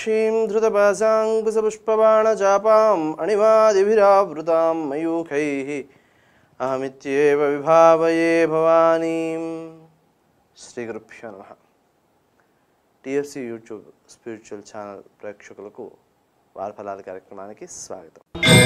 मीनाक्षीं धृतपाशाङ्कुशपुष्पबाणचापाम् अणिमादिभिरावृतां मयूखैः अहमित्येव विभावये భవానీం శ్రీ గురుభ్యో నమ TFC YouTube spiritual channel ప్రేక్షకులకు వారఫలాల కార్యక్రమానికి స్వాగతం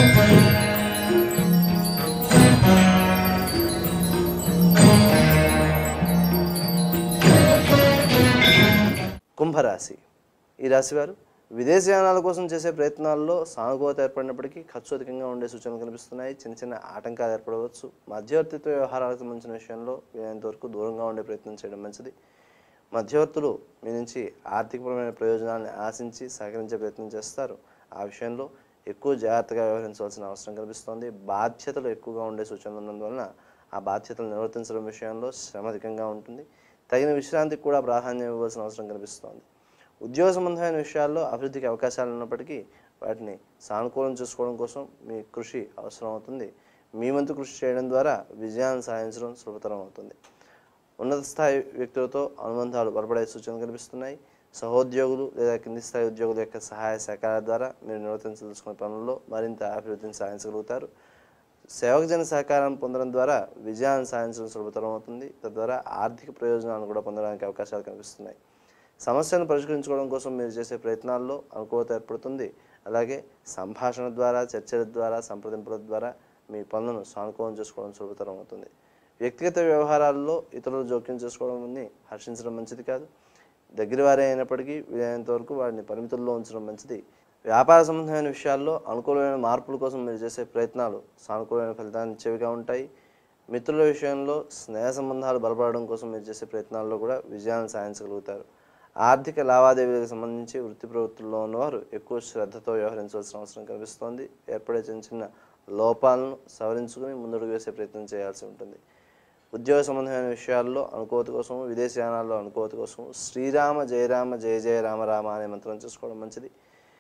కుంభరాశి ఈ రాశి వారు విదేశయానాల కోసం చేసే ప్రయత్నాల్లో సానుకూలత ఏర్పడినప్పటికీ ఖర్చు అధికంగా ఉండే సూచనలు కనిపిస్తున్నాయి చిన్న చిన్న ఆటంకాలు ఏర్పడవచ్చు మధ్యవర్తిత్వ వ్యవహారాలకు సంబంధించిన విషయంలో వీలైనంత వరకు దూరంగా ఉండే ప్రయత్నం చేయడం మంచిది మధ్యవర్తులు మీ నుంచి ఆర్థికపరమైన ప్రయోజనాన్ని ఆశించి సహకరించే ప్రయత్నం చేస్తారు ఆ విషయంలో ఎక్కువ జాగ్రత్తగా వ్యవహరించవలసిన అవసరం కనిపిస్తోంది బాధ్యతలు ఎక్కువగా ఉండే సూచనలు ఉన్నందువలన ఆ బాధ్యతలు నిర్వర్తించడం విషయంలో శ్రమ అధికంగా ఉంటుంది తగిన విశ్రాంతికి కూడా ప్రాధాన్యం ఇవ్వాల్సిన అవసరం కనిపిస్తోంది ఉద్యోగ సంబంధమైన విషయాల్లో అభివృద్ధికి అవకాశాలు ఉన్నప్పటికీ వాటిని సానుకూలం చేసుకోవడం కోసం మీ కృషి అవసరం అవుతుంది మీ వంతు కృషి చేయడం ద్వారా విజయాన్ని సాధించడం సులభతరం అవుతుంది ఉన్నత స్థాయి వ్యక్తులతో అనుబంధాలు బలపడే సూచనలు కనిపిస్తున్నాయి సహోద్యోగులు లేదా కింది స్థాయి ఉద్యోగుల యొక్క సహాయ సహకారాల ద్వారా మీరు నిర్వర్తించదలుచుకున్న పనుల్లో మరింత అభివృద్ధిని సాధించగలుగుతారు సేవకజన సహకారం పొందడం ద్వారా విజయాన్ని సాధించడం సులభతరం అవుతుంది తద్వారా ఆర్థిక ప్రయోజనాలను కూడా పొందడానికి అవకాశాలు కనిపిస్తున్నాయి సమస్యను పరిష్కరించుకోవడం కోసం మీరు చేసే ప్రయత్నాల్లో అనుకూలత ఏర్పడుతుంది అలాగే సంభాషణ ద్వారా చర్చల ద్వారా సంప్రదింపుల ద్వారా మీ పనులను సానుకూలం చేసుకోవడం సులభతరం అవుతుంది వ్యక్తిగత వ్యవహారాల్లో ఇతరులు జోక్యం చేసుకోవడం హర్షించడం మంచిది కాదు దగ్గర వారే అయినప్పటికీ వీలైనంత వరకు వారిని పరిమితుల్లో ఉంచడం మంచిది వ్యాపార సంబంధమైన విషయాల్లో అనుకూలమైన మార్పుల కోసం మీరు చేసే ప్రయత్నాలు సానుకూలమైన ఫలితాన్ని ఇచ్చేవిగా ఉంటాయి మిత్రుల విషయంలో స్నేహ సంబంధాలు బలపడడం కోసం మీరు చేసే ప్రయత్నాల్లో కూడా విజయాన్ని సాధించగలుగుతారు ఆర్థిక లావాదేవీలకు సంబంధించి వృత్తి ప్రవృత్తుల్లో ఉన్నవారు ఎక్కువ శ్రద్ధతో వ్యవహరించవలసిన అవసరం కనిపిస్తోంది ఏర్పడే చిన్న చిన్న లోపాలను సవరించుకుని ముందడుగు వేసే ప్రయత్నం చేయాల్సి ఉంటుంది ఉద్యోగ సంబంధమైన విషయాల్లో అనుకోవత కోసం విదేశయానాల్లో అనుకోవత కోసం శ్రీరామ జయరామ జయ జయ రామ రామ అనే మంత్రం చేసుకోవడం మంచిది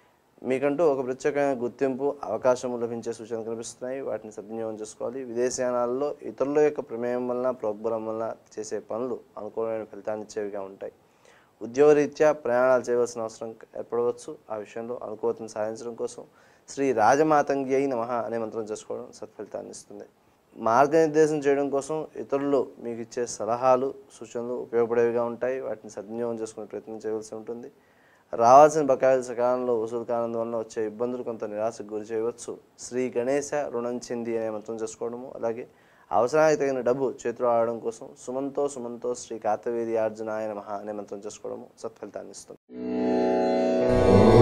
మీకంటూ ఒక ప్రత్యేకమైన గుర్తింపు అవకాశం లభించే సూచనలు కనిపిస్తున్నాయి వాటిని సద్వినియోగం చేసుకోవాలి విదేశయానాల్లో ఇతరుల యొక్క ప్రమేయం వలన ప్రోగ్బలం వలన చేసే పనులు అనుకూలమైన ఫలితాన్ని ఇచ్చేవిగా ఉంటాయి ఉద్యోగరీత్యా ప్రయాణాలు చేయవలసిన అవసరం ఏర్పడవచ్చు ఆ విషయంలో అనుకూలతను సాధించడం కోసం శ్రీ రాజమాతంగి అయి నమ అనే మంత్రం చేసుకోవడం సత్ఫలితాన్ని ఇస్తుంది మార్గనిర్దేశం చేయడం కోసం ఇతరులు మీకు ఇచ్చే సలహాలు సూచనలు ఉపయోగపడేవిగా ఉంటాయి వాటిని సద్వినియోగం చేసుకునే ప్రయత్నం చేయవలసి ఉంటుంది రావాల్సిన బకాయిలు సకాలంలో వసూలు కానందువలన వచ్చే ఇబ్బందులు కొంత నిరాశకు గురి చేయవచ్చు శ్రీ గణేశ రుణం చెంది అనే మంత్రం చేసుకోవడము అలాగే అవసరానికి తగిన డబ్బు చేతిలో ఆడడం కోసం సుమంతో సుమంతో శ్రీ కార్తవీర్యార్జునాయ నమః అనే మంత్రం చేసుకోవడము సత్ఫలితాన్ని ఇస్తుంది